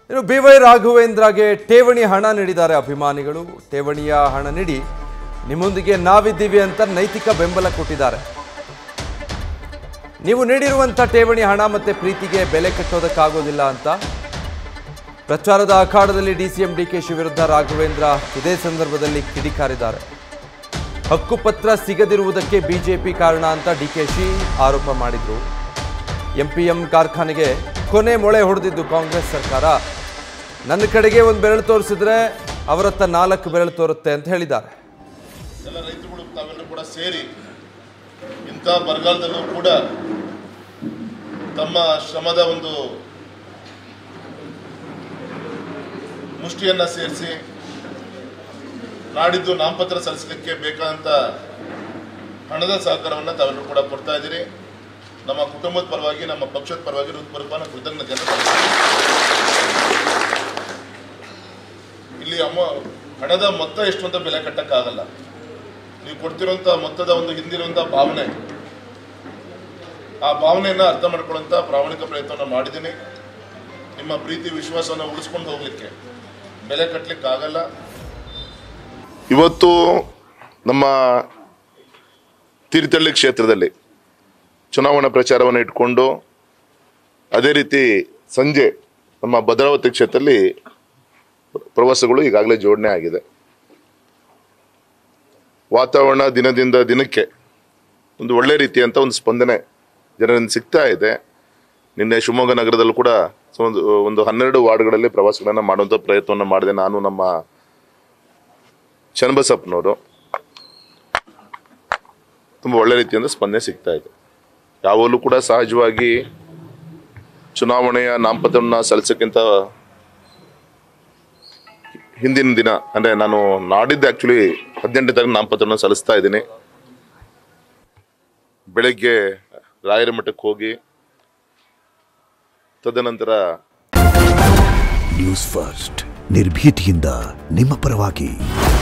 ಇನ್ನು B Y ರಾಘವೇಂದ್ರಗೆ ಠೇವಣಿ ಹಣ ನೀಡಿದ್ದಾರೆ ಅಭಿಮಾನಿಗಳು ಠೇವಣಿಯ ಹಣ ನೀಡಿ ನಿಮ್ಮೊಂದಿಗೆ ನಾವಿದ್ದೀವಿ ಅಂತ ನೈತಿಕ ಬೆಂಬಲ ಕೊಟ್ಟಿದ್ದಾರೆ ನೀವು ನೀಡಿರುವಂಥ ಠೇವಣಿ ಹಣ ಮತ್ತೆ ಪ್ರೀತಿಗೆ ಬೆಲೆ ಕಟ್ಟೋದಕ್ಕಾಗೋದಿಲ್ಲ ಅಂತ ಪ್ರಚಾರದ ಅಖಾಡದಲ್ಲಿ ಡಿಸಿಎಂ ಡಿಕೆಶಿ ವಿರುದ್ಧ ರಾಘವೇಂದ್ರ ಇದೇ ಸಂದರ್ಭದಲ್ಲಿ ಕಿಡಿಕಾರಿದ್ದಾರೆ ಹಕ್ಕುಪತ್ರ ಸಿಗದಿರುವುದಕ್ಕೆ ಬಿಜೆಪಿ ಕಾರಣ ಅಂತ ಡಿಕೆಶಿ ಆರೋಪ ಮಾಡಿದ್ರು ಎಂಪಿಎಂ ಕಾರ್ಖಾನೆಗೆ ಕೊನೆ ಮೊಳೆ ಹೊಡೆದಿದ್ದು ಕಾಂಗ್ರೆಸ್ ಸರ್ಕಾರ ನನ್ನ ಕಡೆಗೆ ಒಂದು ಬೆರಳು ತೋರಿಸಿದ್ರೆ ಅವರತ್ತ ನಾಲ್ಕು ಬೆರಳು ತೋರುತ್ತೆ ಅಂತ ಹೇಳಿದ್ದಾರೆ ಎಲ್ಲ ರೈತರುಗಳು ತಾವೆಲ್ಲರೂ ಕೂಡ ಸೇರಿ ಇಂಥ ಬರಗಾಲದಲ್ಲೂ ಕೂಡ ತಮ್ಮ ಶ್ರಮದ ಒಂದು ಮುಷ್ಟಿಯನ್ನ ಸೇರಿಸಿ ನಾಡಿದ್ದು ನಾಮಪತ್ರ ಸಲ್ಲಿಸಲಿಕ್ಕೆ ಬೇಕಾದಂತ ಹಣದ ಸಹಕಾರವನ್ನು ತಾವೆಲ್ಲರೂ ಕೂಡ ಕೊಡ್ತಾ ಇದ್ದೀರಿ ನಮ್ಮ ಕುಟುಂಬದ ಪರವಾಗಿ ನಮ್ಮ ಪಕ್ಷದ ಪರವಾಗಿ ಹೃತ್ಪೂರ್ವಕ ಕೃತಜ್ಞತೆಯನ್ನು ಸಲ್ಲಿಸ್ತೀನಿ. ಇಲ್ಲಿ ಅಮ್ಮ ಹಣದ ಮೊತ್ತ ಎಷ್ಟು ಅಂತ ಬೆಲೆ ಕಟ್ಟಕ್ಕಾಗಲ್ಲ ನೀವು ಕೊಡ್ತಿರುವಂತ ಮೊತ್ತದ ಒಂದು ಹಿಂದಿರುವಂತ ಭಾವನೆ ಆ ಭಾವನೆಯನ್ನ ಅರ್ಥ ಮಾಡ್ಕೊಳ್ಳುವಂತ ಪ್ರಾಮಾಣಿಕ ಪ್ರಯತ್ನವನ್ನು ಮಾಡಿದ್ದೀನಿ ನಿಮ್ಮ ಪ್ರೀತಿ ವಿಶ್ವಾಸವನ್ನು ಉಳಿಸ್ಕೊಂಡು ಹೋಗ್ಲಿಕ್ಕೆ ಬೆಲೆ ಕಟ್ಟಲಿಕ್ಕೆ ಆಗಲ್ಲ ಇವತ್ತು ನಮ್ಮ ತೀರ್ಥಹಳ್ಳಿ ಕ್ಷೇತ್ರದಲ್ಲಿ ಚುನಾವಣಾ ಪ್ರಚಾರವನ್ನು ಇಟ್ಕೊಂಡು ಅದೇ ರೀತಿ ಸಂಜೆ ನಮ್ಮ ಭದ್ರಾವತಿ ಕ್ಷೇತ್ರದಲ್ಲಿ ಪ್ರವಾಸಗಳು ಈಗಾಗಲೇ ಜೋಡಣೆ ಆಗಿದೆ ವಾತಾವರಣ ದಿನದಿಂದ ದಿನಕ್ಕೆ ಒಂದು ಒಳ್ಳೆ ರೀತಿಯಂತ ಒಂದು ಸ್ಪಂದನೆ ಜನರಿಂದ ಸಿಗ್ತಾ ಇದೆ ನಿನ್ನೆ ಶಿವಮೊಗ್ಗ ನಗರದಲ್ಲೂ ಕೂಡ ಸೊ ಒಂದು ಒಂದು ಹನ್ನೆರಡು ವಾರ್ಡ್ಗಳಲ್ಲಿ ಪ್ರವಾಸಗಳನ್ನು ಮಾಡುವಂಥ ಪ್ರಯತ್ನವನ್ನು ಮಾಡಿದೆ ನಾನು ನಮ್ಮ ಚನ್ನಬಸಪ್ಪನವರು ತುಂಬ ಒಳ್ಳೆ ರೀತಿಯಿಂದ ಸ್ಪಂದನೆ ಸಿಗ್ತಾ ಇದೆ ಯಾವಾಗಲೂ ಕೂಡ ಸಹಜವಾಗಿ ಚುನಾವಣೆಯ ನಾಮಪತ್ರವನ್ನು ಸಲ್ಲಿಸೋಕ್ಕಿಂತ ಹಿಂದಿನ ದಿನ ಅಂದ್ರೆ ನಾನು ನಾಡಿದ್ದು ಆಕ್ಚುಲಿ ಹದಿನೆಂಟನೇ ತಾರೀಕು ನಾಮಪತ್ರವನ್ನು ಸಲ್ಲಿಸ್ತಾ ಇದ್ದೀನಿ ಬೆಳಗ್ಗೆ ರಾಯರ ಮಠಕ್ಕೆ ಹೋಗಿ ತದನಂತರ ನ್ಯೂಸ್ ಫಸ್ಟ್ ನಿರ್ಭೀತಿಯಿಂದ ನಿಮ್ಮ ಪರವಾಗಿ